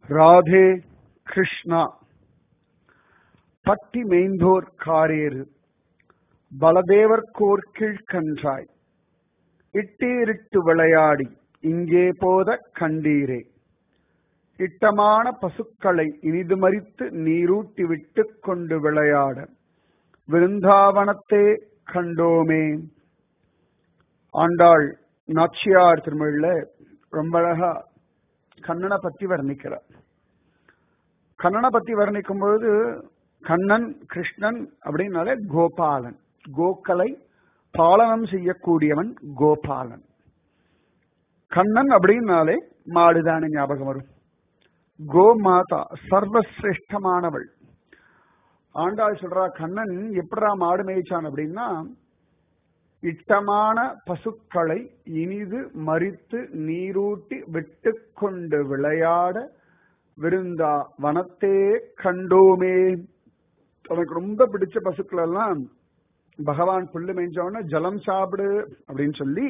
ராதே கிருஷ்ணா பட்டி மேய்ந்தோர் காரேறு பலதேவர் கோர்க்கிழ் கன்றாய் இட்டீரிட்டு விளையாடி இங்கே போத கண்டீரே இட்டமான பசுக்களை இனிது மறித்து நீரூட்டி விட்டு கொண்டு விளையாட விருந்தாவனத்தே கண்டோமே ஆண்டாள் நாச்சியார் திருமொழியில ரொம்ப அழகா கண்ணனை பத்தி வர்ணிக்கிறார் கண்ணனை பத்தி வர்ணிக்கும் பொழுது கண்ணன் கிருஷ்ணன் அப்படின்னாலே கோபாலன் கோக்களை பாலனம் செய்யக்கூடியவன் கோபாலன் கண்ணன் அப்படின்னாலே மாடுதான ஞாபகம் வரும் கோமாதா சர்வசிரேஷ்டமானவள் ஆண்டாள் சொல்றா கண்ணன் எப்படா மாடு மேய்ச்சான் அப்படின்னா இட்டமான பசுக்களை இனிது மறித்து நீரூட்டி விட்டு கொண்டு விளையாட விருந்தா வனத்தே கண்டோமே தனக்கு ரொம்ப பிடிச்ச பசுக்கள் எல்லாம் பகவான் புல்லு மேய்ஞ்சவன ஜலம் சாப்பிடு அப்படின்னு சொல்லி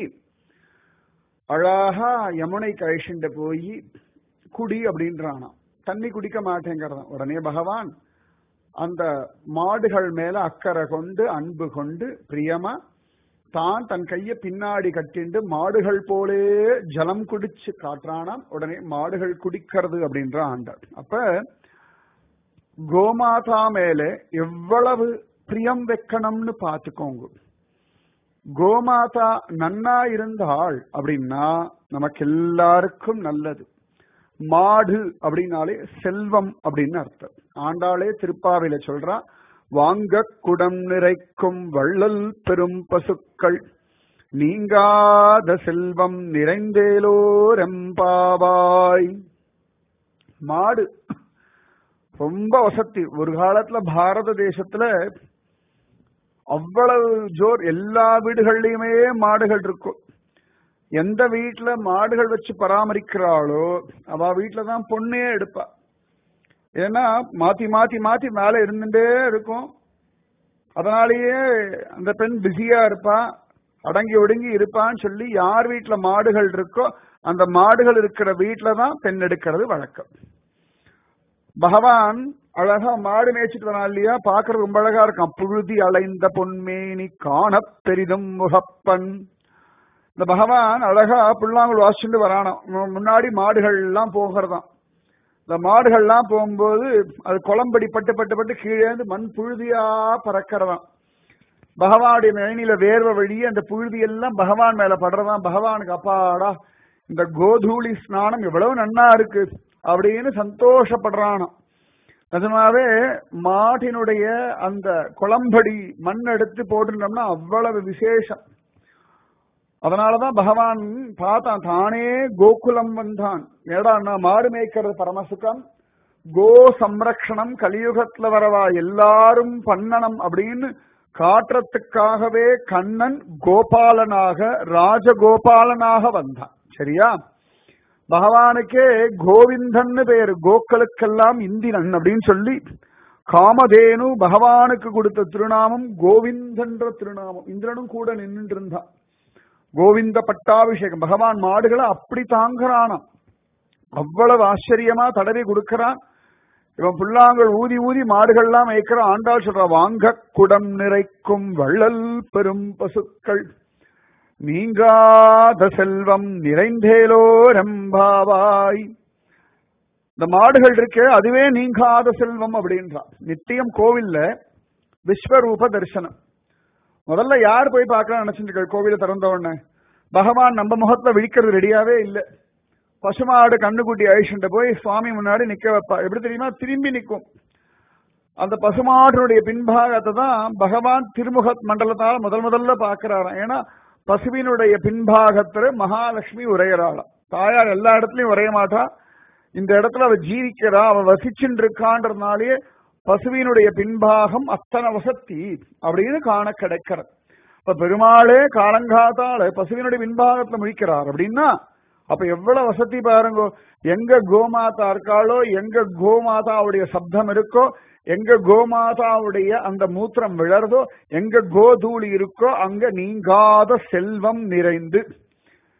அழகா யமுனை கழிச்சுட்டு போய் குடி அப்படின்றானா தண்ணி குடிக்க மாட்டேங்கிறதான் உடனே பகவான் அந்த மாடுகள் மேல அக்கறை கொண்டு அன்பு கொண்டு பிரியமா தான் தன் கைய பின்னாடி கட்டிண்டு மாடுகள் போலே ஜலம் குடிச்சு காட்டுறானாம் உடனே மாடுகள் குடிக்கிறது அப்படின்ற ஆண்டாள் அப்ப கோமாதா மேல எவ்வளவு பிரியம் வைக்கணும்னு பாத்துக்கோங்க கோமாதா நன்னா இருந்தாள் அப்படின்னா நமக்கு எல்லாருக்கும் நல்லது மாடு அப்படின்னாலே செல்வம் அப்படின்னு அர்த்தம் ஆண்டாளே திருப்பாவையில சொல்றா வாங்க குடம் நிறைக்கும் வள்ளல் பெரும் பசுக்கள் நீங்காத செல்வம் நிறைந்தேலோரெம்பாவாய் மாடு ரொம்ப வசதி ஒரு காலத்துல பாரத தேசத்துல அவ்வளவு ஜோர் எல்லா வீடுகள்லயுமே மாடுகள் இருக்கும் எந்த வீட்டுல மாடுகள் வச்சு பராமரிக்கிறாளோ அவ வீட்டுலதான் பொண்ணே எடுப்பா ஏன்னா மாத்தி மாத்தி மாத்தி மேல இருந்துட்டே இருக்கும் அதனாலேயே அந்த பெண் பிஸியா இருப்பா அடங்கி ஒடுங்கி இருப்பான்னு சொல்லி யார் வீட்டுல மாடுகள் இருக்கோ அந்த மாடுகள் இருக்கிற வீட்டுல தான் பெண் எடுக்கிறது வழக்கம் பகவான் அழகா மாடு மேய்ச்சிட்டு வரான் இல்லையா பாக்குறது ரொம்ப அழகா இருக்கான் புழுதி அலைந்த பொன்மேனி காண பெரிதும் முகப்பன் இந்த பகவான் அழகா புல்லாங்குழல் வாசிச்சுட்டு வரானாம் முன்னாடி மாடுகள் எல்லாம் போகிறதாம் இந்த மாடுகள்லாம் போகும்போது அது குளம்படி பட்டு பட்டு பட்டு கீழே மண் புழுதியா பறக்கிறதாம் பகவானுடைய மேனில வேர்வை வழியே அந்த புழுதி எல்லாம் பகவான் மேல படுறதாம் பகவானுக்கு அப்பாடா இந்த கோதூளி ஸ்நானம் எவ்வளவு நன்னா இருக்கு அப்படின்னு சந்தோஷப்படுறானாம் நிஜமாவே மாட்டினுடைய அந்த குளம்படி மண் எடுத்து போட்டுட்டோம்னா அவ்வளவு விசேஷம் அதனாலதான் பகவான் பார்த்தான் தானே கோகுலம் வந்தான் ஏடான்னா மாடு மேய்க்கிறது பரமசுகம் கோ சம்ரக்ஷணம் கலியுகத்துல வரவா எல்லாரும் பண்ணணும் அப்படின்னு காட்டுறதுக்காகவே கண்ணன் கோபாலனாக ராஜகோபாலனாக வந்தான் சரியா பகவானுக்கே கோவிந்தன்னு பேரு கோக்களுக்கெல்லாம் இந்திரன் அப்படின்னு சொல்லி காமதேனு பகவானுக்கு கொடுத்த திருநாமம் கோவிந்தன்ற திருநாமம் இந்திரனும் கூட நின்றுட்டு இருந்தான் கோவிந்த பட்டாபிஷேகம் பகவான் மாடுகளை அப்படி தாங்குறானாம் அவ்வளவு ஆச்சரியமா தடவி கொடுக்கிறான் இவன் புல்லாங்கல் ஊதி ஊதி மாடுகள்லாம் மேய்க்கிற ஆண்டாள் சொல்ற வாங்க குடம் நிறைக்கும் வள்ளல் பெரும் பசுக்கள் நீங்காத செல்வம் நிறைந்தேலோ ரம்பாவாய் இந்த மாடுகள் இருக்கே அதுவே நீங்காத செல்வம் அப்படின்றான் நித்தியம் கோவில்ல விஸ்வரூப தரிசனம் முதல்ல யார் போய் பார்க்கலாம் நினைச்சிட்டு கோவில திறந்த உடனே பகவான் நம்ம முகத்துல விழிக்கிறது ரெடியாவே இல்லை பசுமாடு கண்ணுக்குட்டி அழிச்சுட்டு போய் சுவாமி முன்னாடி நிக்க வைப்பா எப்படி தெரியுமா திரும்பி நிற்கும் அந்த பசுமாட்டினுடைய பின்பாகத்தை தான் பகவான் திருமுக மண்டலத்தால் முதல் முதல்ல பாக்குறாராம் ஏன்னா பசுவினுடைய பின்பாகத்துல மகாலட்சுமி உரையறாளாம் தாயார் எல்லா இடத்துலயும் உரைய மாட்டா இந்த இடத்துல அவ ஜீவிக்கிறா அவ வசிச்சுட்டு இருக்கான்றதுனாலே பசுவினுடைய பின்பாகம் அத்தனை வசத்தி அப்படின்னு காண கிடைக்கிறது இப்ப பெருமாளே காலங்காத்தால பசுவினுடைய பின்பாகத்துல முழிக்கிறார் அப்படின்னா அப்ப எவ்வளவு வசதி பாருங்க எங்க கோமாதா இருக்காளோ எங்க கோமாதாவுடைய சப்தம் இருக்கோ எங்க கோமாதாவுடைய அந்த மூத்திரம் விழறதோ எங்க கோதூளி இருக்கோ அங்க நீங்காத செல்வம் நிறைந்து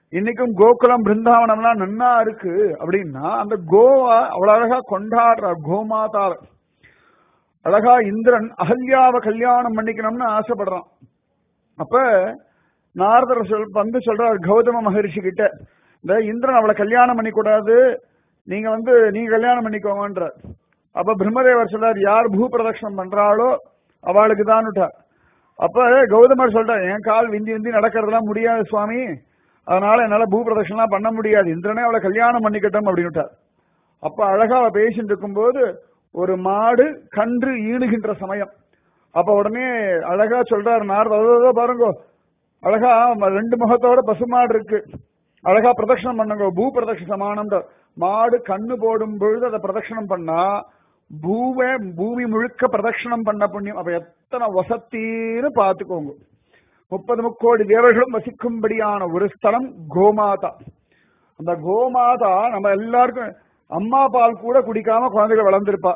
இன்னைக்கும் கோகுலம் பிருந்தாவனம்லாம் நன்னா இருக்கு அப்படின்னா அந்த கோவா அவ்வளவு அழகா கொண்டாடுறார் கோமாதா அழகா இந்திரன் அகல்யாவை கல்யாணம் பண்ணிக்கணும்னு ஆசைப்படுறான் அப்ப நாரதர் சொல் வந்து சொல்றார் கௌதம மகரிஷி கிட்ட இந்த இந்திரன் அவளை கல்யாணம் பண்ணிக்கூடாது நீங்க வந்து நீங்க கல்யாணம் பண்ணிக்கோங்கன்றார் அப்ப பிரம்மதேவர் சொல்றார் யார் பூ பிரதட்சணம் பண்றாளோ அவளுக்கு தான் அப்ப கௌதமர் சொல்றார் என் கால் விந்தி விந்தி நடக்கிறதுலாம் முடியாது சுவாமி அதனால என்னால பூ பிரதட்சணம் பண்ண முடியாது இந்திரனே அவளை கல்யாணம் பண்ணிக்கட்டும் அப்படின்னுட்டார் அப்ப அழகா அவ பேசிட்டு இருக்கும்போது ஒரு மாடு கன்று ஈணுகின்ற சமயம் அப்ப உடனே அழகா சொல்றாரு நாரதோ பாருங்க அழகா ரெண்டு முகத்தோட பசுமாடு இருக்கு அழகா பிரதட்சணம் பண்ணுங்க பூ பிரதட்சண சமானம்ன்ற மாடு கண்ணு போடும் பொழுது அதை பிரதட்சணம் பண்ணா பூவே பூமி முழுக்க பிரதட்சணம் பண்ண புண்ணியம் அப்ப எத்தனை வசத்தின்னு பாத்துக்கோங்க முப்பது முக்கோடி தேவர்களும் வசிக்கும்படியான ஒரு ஸ்தலம் கோமாதா அந்த கோமாதா நம்ம எல்லாருக்கும் அம்மா பால் கூட குடிக்காம குழந்தைகள் வளர்ந்திருப்பா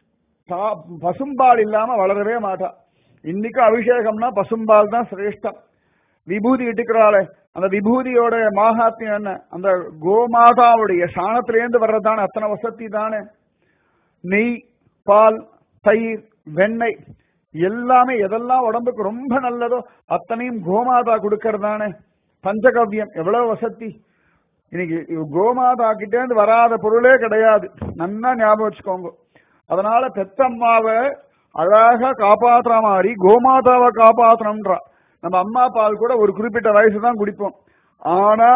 பசும்பால் இல்லாம வளரவே மாட்டா இன்னைக்கு அபிஷேகம்னா பசும்பால் தான் சிரேஷ்டம் விபூதி இட்டுக்கிறாளே அந்த விபூதியோட மாகாத்தியம் என்ன அந்த கோமாதாவுடைய சாணத்திலேருந்து வர்றதான அத்தனை வசதி தானே நெய் பால் தயிர் வெண்ணெய் எல்லாமே எதெல்லாம் உடம்புக்கு ரொம்ப நல்லதோ அத்தனையும் கோமாதா கொடுக்கறதானே பஞ்சகவ்யம் எவ்வளவு வசதி இன்னைக்கு கோமாதா கிட்டே இருந்து வராத பொருளே கிடையாது நன்னா ஞாபகம் வச்சுக்கோங்க அதனால பெத்தம்மாவை அழகா காப்பாத்துற மாதிரி கோமாதாவை காப்பாத்தணும்ன்றா நம்ம அம்மா பால் கூட ஒரு குறிப்பிட்ட வயசு தான் குடிப்போம் ஆனா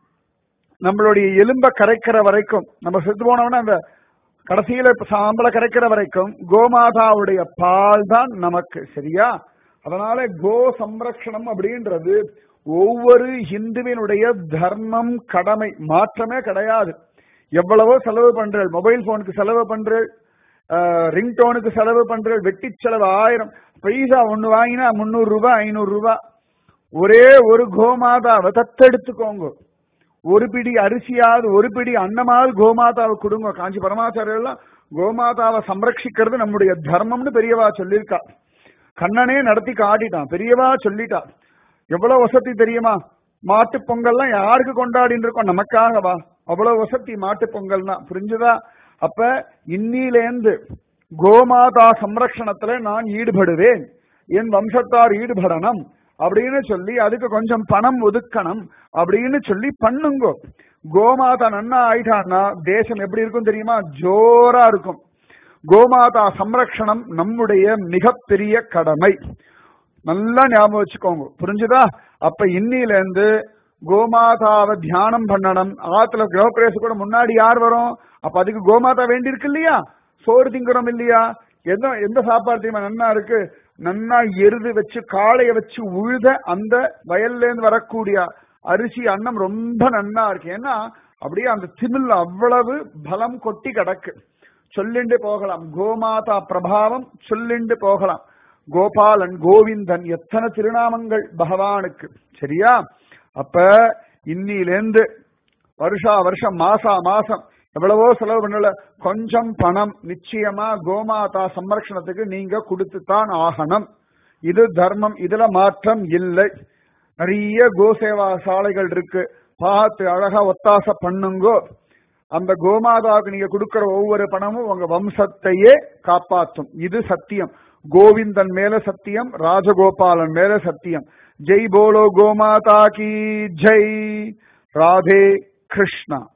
நம்மளுடைய எலும்ப கரைக்கிற வரைக்கும் நம்ம செத்து போனோம்னா அந்த கடைசியில சாம்பல கரைக்கிற வரைக்கும் கோமாதாவுடைய பால் தான் நமக்கு சரியா அதனால கோ சம்ரக்ஷணம் அப்படின்றது ஒவ்வொரு இந்துவினுடைய தர்மம் கடமை மாற்றமே கிடையாது எவ்வளவோ செலவு பண்றேன் மொபைல் போனுக்கு செலவு பண்றேன் ரிங்டோனுக்கு செலவு பண்றேன் வெட்டி செலவு ஆயிரம் பைசா ஒண்ணு வாங்கினா முன்னூறு ரூபாய் ஐநூறு ரூபாய் ஒரே ஒரு கோமாதாவை தத்தெடுத்துக்கோங்க ஒரு பிடி அரிசியாவது ஒரு பிடி அன்னமாவது கோமாதாவை கொடுங்க காஞ்சி பரமாச்சாரியெல்லாம் கோமாதாவை சம்ரட்சிக்கிறது நம்முடைய தர்மம்னு பெரியவா சொல்லியிருக்கா கண்ணனே நடத்தி காட்டிட்டான் பெரியவா சொல்லிட்டா எவ்வளவு வசதி தெரியுமா மாட்டு பொங்கல்லாம் யாருக்கு கொண்டாடின்னு இருக்கோம் நமக்காகவா அவ்வளவு வசதி மாட்டு பொங்கல்னா புரிஞ்சுதா அப்ப இன்னிலேந்து கோமாதா சம்ரக்ஷணத்துல நான் ஈடுபடுவேன் என் வம்சத்தார் ஈடுபடணும் அப்படின்னு சொல்லி அதுக்கு கொஞ்சம் பணம் ஒதுக்கணும் அப்படின்னு சொல்லி பண்ணுங்க கோமாதா நன்னா ஆயிட்டான்னா தேசம் எப்படி இருக்கும் தெரியுமா ஜோரா இருக்கும் கோமாதா சம்ரக்ஷணம் நம்முடைய மிகப்பெரிய கடமை நல்லா ஞாபகம் வச்சுக்கோங்க புரிஞ்சுதா அப்ப இன்னில இருந்து கோமாதாவை தியானம் பண்ணணும் ஆத்துல கிரகப்பிரவேச கூட முன்னாடி யார் வரும் அப்ப அதுக்கு கோமாதா வேண்டியிருக்கு இல்லையா சோறு திங்குறோம் இல்லையா எந்த எந்த சாப்பாடு தெரியுமா நன்னா இருக்கு நன்னா எருது வச்சு காளைய வச்சு உழுத அந்த வயல்ல இருந்து வரக்கூடிய அரிசி அன்னம் ரொம்ப நன்னா இருக்கு ஏன்னா அப்படியே அந்த திமில் அவ்வளவு பலம் கொட்டி கிடக்கு சொல்லிண்டு போகலாம் கோமாதா பிரபாவம் சொல்லிண்டு போகலாம் கோபாலன் கோவிந்தன் எத்தனை திருநாமங்கள் பகவானுக்கு சரியா அப்ப இன்னிலேந்து வருஷா வருஷம் மாசா மாசம் எவ்வளவோ செலவு பண்ணல கொஞ்சம் பணம் நிச்சயமா கோமாதா சம்ரக்ஷணத்துக்கு நீங்க கொடுத்துத்தான் ஆகணும் இது தர்மம் இதுல மாற்றம் இல்லை நிறைய கோசேவா சாலைகள் இருக்கு பார்த்து அழகா ஒத்தாச பண்ணுங்கோ அந்த கோமாதாவுக்கு நீங்க கொடுக்கிற ஒவ்வொரு பணமும் உங்க வம்சத்தையே காப்பாற்றும் இது சத்தியம் கோவிந்தன் மேல சத்தியம் ராஜகோபாலன் மேல சத்தியம் ஜெய் போலோ கோமாதா கி ஜெய் ராதே கிருஷ்ணா